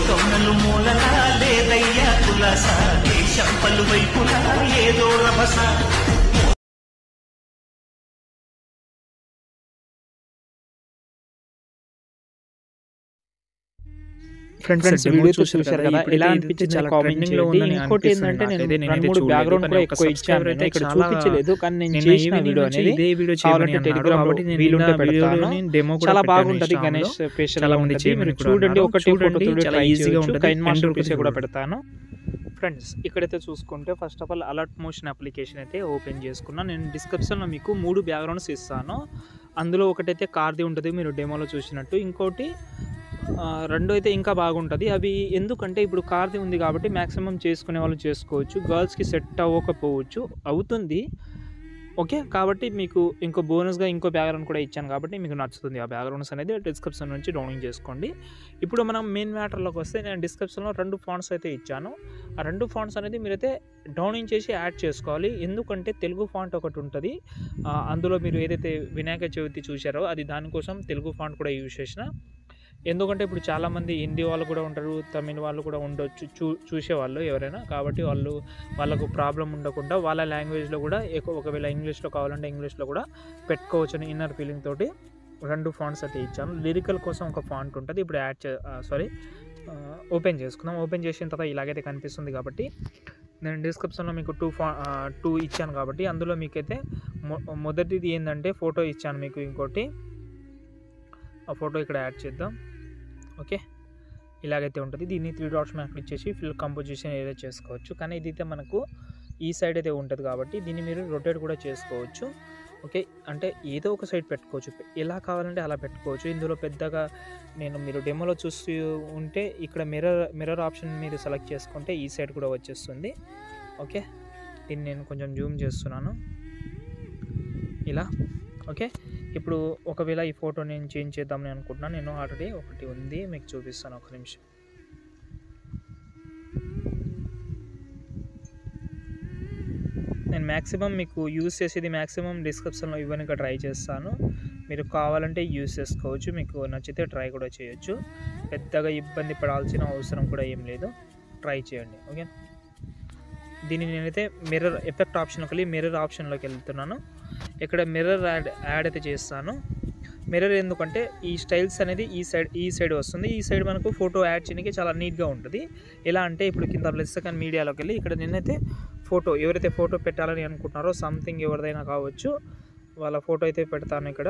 కొండలు మూలలా లేదయ్యా కులాస దేశం పలువైపులా ఏదో రభస ఫ్రెండ్స్ వీడియో చూసారు కదా ఎలా అనిపించింది చాలా కామెంట్ లో ఉందని ఇంకోటి ఏంటంటే నేను రెండు మూడు బ్యాక్గ్రౌండ్ కూడా ఎక్కువ ఇచ్చాను నేను ఇక్కడ చూపించలేదు కానీ నేను చేసిన వీడియో అనేది ఇదే వీడియో కావాలంటే చేయమని టెలిగ్రామ్ కాబట్టి నేను వీలుంటే నిన్న పెడతాను వీడియోని డెమో కూడా చాలా పెట్టాను బాగుంటది Instagram లో. గణేష్ ఫేషియల్ చాలా చాలా మంది ఉంది చేయమని మీరు కూడా చూడండి అన్నారు. ఒకటి చూడండి, ఫోటో చాలా ఈజీగా ఉంటుంది. కైన్ మాస్టర్ End ఫేషియల్ కూడా కూడా. పెడతాను ఫ్రెండ్స్ ఇక్కడైతే చూసుకుంటే first of all alert motion application అయితే ఓపెన్ చేసుకున్నా నేను డిస్క్రిప్షన్లో మీకు మూడు బ్యాక్గ్రౌండ్స్ ఇస్తాను అందులో ఒకటైతే కార్ది ఉంటుంది మీరు డెమోలో చూసినట్టు ఇంకోటి ఆ, రెండు అయితే ఇంకా బాగుంటుంది అవి ఎందుకంటే ఇప్పుడు కార్ది ఉంది కాబట్టి మ్యాక్సిమం చేసుకునే వాళ్ళు చేసుకోవచ్చు గర్ల్స్కి సెట్ అవ్వకపోవచ్చు అవుతుంది ఓకే కాబట్టి మీకు ఇంకో బోనస్గా ఇంకో బ్యాక్గ్రౌండ్ కూడా ఇచ్చాను కాబట్టి మీకు నచ్చుతుంది ఆ బ్యాక్గ్రౌండ్స్ అనేది డిస్క్రిప్షన్ నుంచి డౌన్లోడ్ చేసుకోండి ఇప్పుడు మనం మెయిన్ మ్యాటర్లోకి వస్తే నేను డిస్క్రిప్షన్లో రెండు ఫాంట్స్ అయితే ఇచ్చాను ఆ రెండు ఫాంట్స్ అనేది మీరైతే డౌన్లోడ్ చేసి యాడ్ చేసుకోవాలి ఎందుకంటే తెలుగు ఫాంట్ ఒకటి ఉంటుంది ఆ, అందులో మీరు ఏదైతే వినాయక చవితి చూశారో అది దానికోసం తెలుగు ఫాంట్ కూడా యూజ్ చేసిన ఎందుకంటే ఇప్పుడు చాలామంది హిందీ వాళ్ళు కూడా ఉంటారు తమిళ వాళ్ళు కూడా ఉండొచ్చు చూ చూసేవాళ్ళు ఎవరైనా కాబట్టి వాళ్ళు వాళ్ళకు ప్రాబ్లం ఉండకుండా వాళ్ళ లాంగ్వేజ్లో కూడా ఎక్కువ ఒకవేళ ఇంగ్లీష్లో కావాలంటే ఇంగ్లీష్లో కూడా పెట్టుకోవచ్చు అని ఇన్నర్ ఫీలింగ్ తోటి రెండు ఫాంట్స్ అయితే ఇచ్చాను లిరికల్ కోసం ఒక ఫాంట్ ఉంటుంది ఇప్పుడు యాడ్ చే సారీ ఓపెన్ చేసుకుందాం ఓపెన్ చేసిన తర్వాత ఇలాగైతే కనిపిస్తుంది కాబట్టి నేను డిస్క్రిప్షన్లో మీకు టూ ఫా టూ ఇచ్చాను కాబట్టి అందులో మీకైతే మొ- మొదటిది ఏంటంటే ఫోటో ఇచ్చాను మీకు ఇంకోటి ఆ ఫోటో ఇక్కడ యాడ్ చేద్దాం ఓకే ఇలాగైతే ఉంటుంది దీన్ని త్రీ డాట్స్ మీద క్లిక్ చేసి ఫిల్ కంపోజిషన్ ఏదో చేసుకోవచ్చు కానీ ఇదైతే మనకు ఈ సైడ్ అయితే ఉంటుంది కాబట్టి దీన్ని మీరు రొటేట్ కూడా చేసుకోవచ్చు ఓకే అంటే ఏదో ఒక సైడ్ పెట్టుకోవచ్చు ఎలా కావాలంటే అలా పెట్టుకోవచ్చు ఇందులో పెద్దగా నేను మీరు డెమోలో చూస్తూ ఉంటే ఇక్కడ మిర్రర్ మిర్రర్ ఆప్షన్ మీరు సెలెక్ట్ చేసుకుంటే ఈ సైడ్ కూడా వచ్చేస్తుంది ఓకే దీన్ని నేను కొంచెం జూమ్ చేస్తున్నాను ఇలా ఓకే ఇప్పుడు ఒకవేళ ఈ ఫోటో నేను చేంజ్ చేద్దామని అనుకుంటున్నాను నేను ఆల్రెడీ ఒకటి ఉంది మీకు చూపిస్తాను ఒక నిమిషం నేను మ్యాక్సిమం మీకు యూస్ చేసేది మ్యాక్సిమం డిస్క్రిప్షన్లో ఇవ్వడానికి ట్రై చేస్తాను మీరు కావాలంటే యూస్ చేసుకోవచ్చు మీకు నచ్చితే ట్రై కూడా చేయొచ్చు పెద్దగా ఇబ్బంది పడాల్సిన అవసరం కూడా ఏం లేదు ట్రై చేయండి ఓకే దీన్ని నేనైతే మిర్రర్ ఎఫెక్ట్ ఆప్షన్కి వెళ్ళి మిర్రర్ ఆప్షన్లోకి వెళ్తున్నాను ఇక్కడ మిర్రర్ యాడ్ యాడ్ అయితే చేస్తాను మిర్రర్ ఎందుకంటే ఈ స్టైల్స్ అనేది ఈ సైడ్ ఈ సైడ్ వస్తుంది ఈ సైడ్ మనకు ఫోటో యాడ్ చేయడానికి చాలా నీట్గా ఉంటుంది ఎలా అంటే ఇప్పుడు కింద ప్లస్ సెకండ్ మీడియాలోకి వెళ్ళి ఇక్కడ నేనైతే ఫోటో ఎవరైతే ఫోటో పెట్టాలని అనుకుంటున్నారో సంథింగ్ ఎవరిదైనా కావచ్చు వాళ్ళ ఫోటో అయితే పెడతాను ఇక్కడ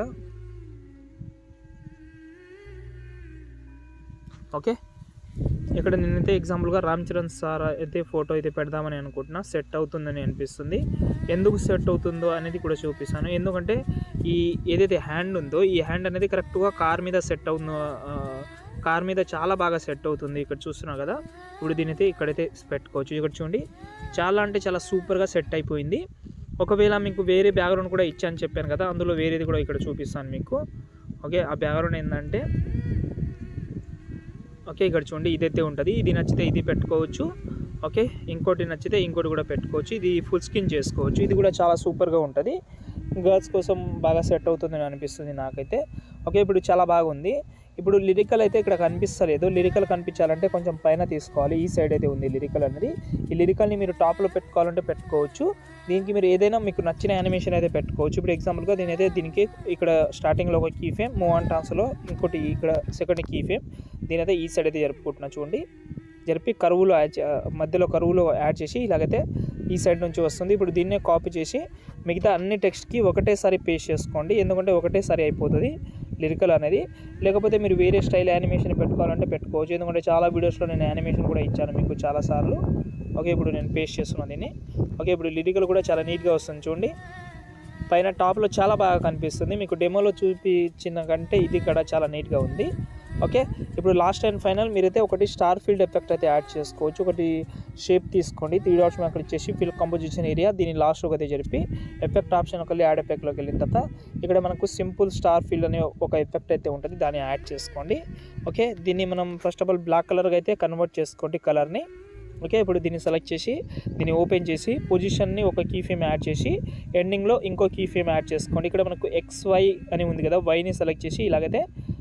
ఓకే ఇక్కడ నేనైతే ఎగ్జాంపుల్గా రామ్ చరణ్ సార్ అయితే ఫోటో అయితే పెడదామని అనుకుంటున్నా సెట్ అవుతుందని అనిపిస్తుంది ఎందుకు సెట్ అవుతుందో అనేది కూడా చూపిస్తాను ఎందుకంటే ఈ ఏదైతే హ్యాండ్ ఉందో ఈ హ్యాండ్ అనేది కరెక్ట్గా కార్ మీద సెట్ అవుతుందో ఆ, కార్ మీద చాలా బాగా సెట్ అవుతుంది ఇక్కడ చూస్తున్నావు కదా ఇప్పుడు దీనైతే ఇక్కడైతే పెట్టుకోవచ్చు ఇక్కడ చూడండి చాలా అంటే చాలా సూపర్గా సెట్ అయిపోయింది ఒకవేళ మీకు వేరే బ్యాక్గ్రౌండ్ కూడా ఇచ్చాను చెప్పాను కదా అందులో వేరేది కూడా ఇక్కడ చూపిస్తాను మీకు ఓకే ఆ బ్యాక్గ్రౌండ్ ఏంటంటే ఓకే ఇక్కడ చూడండి ఇదైతే ఉంటుంది ఇది నచ్చితే ఇది పెట్టుకోవచ్చు ఓకే ఇంకోటి నచ్చితే ఇంకోటి కూడా పెట్టుకోవచ్చు ఇది ఫుల్ స్క్రీన్ చేసుకోవచ్చు ఇది కూడా చాలా సూపర్గా ఉంటుంది గర్ల్స్ కోసం బాగా సెట్ అవుతుందని అనిపిస్తుంది నాకైతే ఓకే ఇప్పుడు చాలా బాగుంది ఇప్పుడు లిరికల్ అయితే ఇక్కడ కనిపిస్తలేదు లిరికల్ కనిపించాలంటే కొంచెం పైన తీసుకోవాలి ఈ సైడ్ అయితే ఉంది లిరికల్ అనేది ఈ లిరికల్ని మీరు టాప్లో పెట్టుకోవాలంటే పెట్టుకోవచ్చు దీనికి మీరు ఏదైనా మీకు నచ్చిన యానిమేషన్ అయితే పెట్టుకోవచ్చు ఇప్పుడు ఎగ్జాంపుల్గా దీని అయితే దీనికి ఇక్కడ స్టార్టింగ్లో ఒక కీ ఫేమ్ మూవ్ అండ్ ట్రాన్స్లో ఇంకోటి ఇక్కడ సెకండ్ కీ ఫేమ్ దీని అయితే ఈ సైడ్ అయితే జరుపుకుంటున్నా చూడండి జరిపి కరువులో యాడ్ చే- మధ్యలో కరువులో యాడ్ చేసి ఇలాగైతే ఈ సైడ్ నుంచి వస్తుంది ఇప్పుడు దీన్నే కాపీ చేసి మిగతా అన్ని టెక్స్ట్కి ఒకటేసారి పేస్ట్ చేసుకోండి ఎందుకంటే ఒకటేసారి అయిపోతుంది లిరికల్ అనేది లేకపోతే మీరు వేరే స్టైల్ యానిమేషన్ పెట్టుకోవాలంటే పెట్టుకోవచ్చు ఎందుకంటే చాలా వీడియోస్లో నేను యానిమేషన్ కూడా ఇచ్చాను మీకు చాలాసార్లు ఓకే ఇప్పుడు నేను పేస్ట్ చేస్తున్నాను దీన్ని ఓకే ఇప్పుడు లిరికల్ కూడా చాలా నీట్గా వస్తుంది చూడండి పైన టాప్లో చాలా బాగా కనిపిస్తుంది మీకు డెమోలో చూపించిన కంటే ఇది ఇక్కడ చాలా నీట్గా ఉంది ఓకే ఇప్పుడు లాస్ట్ అండ్ ఫైనల్ మీరైతే ఒకటి స్టార్ ఫీల్డ్ ఎఫెక్ట్ అయితే యాడ్ చేసుకోవచ్చు ఒకటి షేప్ తీసుకోండి త్రీ డాట్స్ మీద అక్కడ ఇచ్చేసి ఫిల్ కంపోజిషన్ ఏరియా దీన్ని లాస్ట్లోకి అయితే జరిపి ఎఫెక్ట్ ఆప్షన్ ఒకటి యాడ్ ఎఫెక్ట్లోకి వెళ్ళిన తర్వాత ఇక్కడ మనకు సింపుల్ స్టార్ ఫీల్డ్ అనే ఒక ఎఫెక్ట్ అయితే ఉంటుంది దాన్ని యాడ్ చేసుకోండి ఓకే దీన్ని మనం ఫస్ట్ ఆఫ్ ఆల్ బ్లాక్ కలర్గా అయితే కన్వర్ట్ చేసుకోండి కలర్ని ఓకే ఇప్పుడు దీన్ని సెలెక్ట్ చేసి దీన్ని ఓపెన్ చేసి పొజిషన్ని ఒక కీ ఫేమ్ యాడ్ చేసి ఎండింగ్లో ఇంకో కీ ఫేమ్ యాడ్ చేసుకోండి ఇక్కడ మనకు ఎక్స్ వై అని ఉంది కదా వైని సెలెక్ట్ చేసి ఇలాగైతే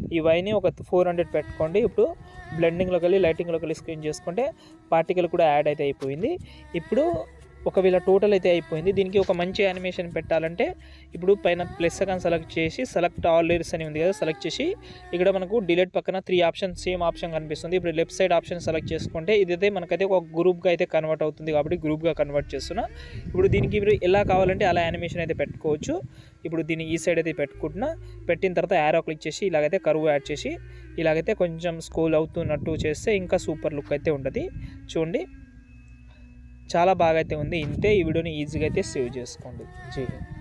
ఈ వైని ఒక ఫోర్ హండ్రెడ్ పెట్టుకోండి ఇప్పుడు బ్లెండింగ్లోకి వెళ్ళి లైటింగ్లోకి వెళ్ళి స్క్రీన్ చేసుకుంటే పార్టికల్ కూడా యాడ్ అయితే అయిపోయింది ఇప్పుడు ఒకవేళ టోటల్ అయితే అయిపోయింది దీనికి ఒక మంచి యానిమేషన్ పెట్టాలంటే ఇప్పుడు పైన ప్లస్ సెకండ్ సెలెక్ట్ చేసి సెలెక్ట్ ఆల్ లేయర్స్ అని ఉంది కదా సెలెక్ట్ చేసి ఇక్కడ మనకు డిలీట్ పక్కన త్రీ ఆప్షన్ సేమ్ ఆప్షన్ కనిపిస్తుంది ఇప్పుడు లెఫ్ట్ సైడ్ ఆప్షన్ సెలెక్ట్ చేసుకుంటే ఇదైతే మనకైతే ఒక గ్రూప్గా అయితే కన్వర్ట్ అవుతుంది కాబట్టి గ్రూప్గా కన్వర్ట్ చేస్తున్నా ఇప్పుడు దీనికి మీరు ఎలా కావాలంటే అలా యానిమేషన్ అయితే పెట్టుకోవచ్చు ఇప్పుడు దీన్ని ఈ సైడ్ అయితే పెట్టుకుంటున్నా పెట్టిన తర్వాత యారో క్లిక్ చేసి ఇలాగైతే కరువు యాడ్ చేసి ఇలాగైతే కొంచెం స్కోల్ అవుతున్నట్టు చేస్తే ఇంకా సూపర్ లుక్ అయితే ఉంటుంది చూడండి చాలా బాగా అయితే ఉంది ఇంతే ఈ వీడియోని ఈజీగా అయితే సేవ్ చేసుకోండి జై హింద్